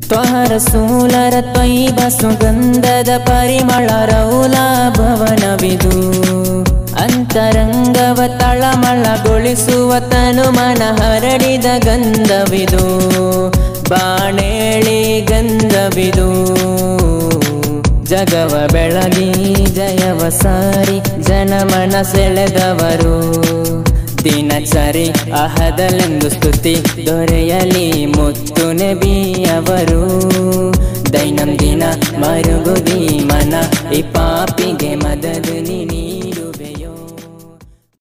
ತ್ವಹರ ಸೂಲರ ತ್ವೈವ ಸುಗಂಧದ ಪರಿಮಳ ರೌಲ ಭವನವಿದು ಅಂತರಂಗವ ತಳಮಳಗೊಳಿಸುವ ತನು ಮನ ಹರಡಿದ ಗಂಧವಿದು ಬಾಣೇಳಿ ಗಂಧವಿದು ಜಗವ ಬೆಳಗಿ ಜಯವ ಸಾರಿ ಜನಮನ ಸೆಳೆದವರು ದಿನಚರಿ ಅಹದಲೆಂದು ಸ್ತುತಿ ದೊರೆಯಲಿ ಮುತ್ತು ನೆಬಿಯವರು ದೈನಂದಿನ ಮರುಗುದಿ ಮನ ಈ ಪಾಪಿಗೆ ಮದದು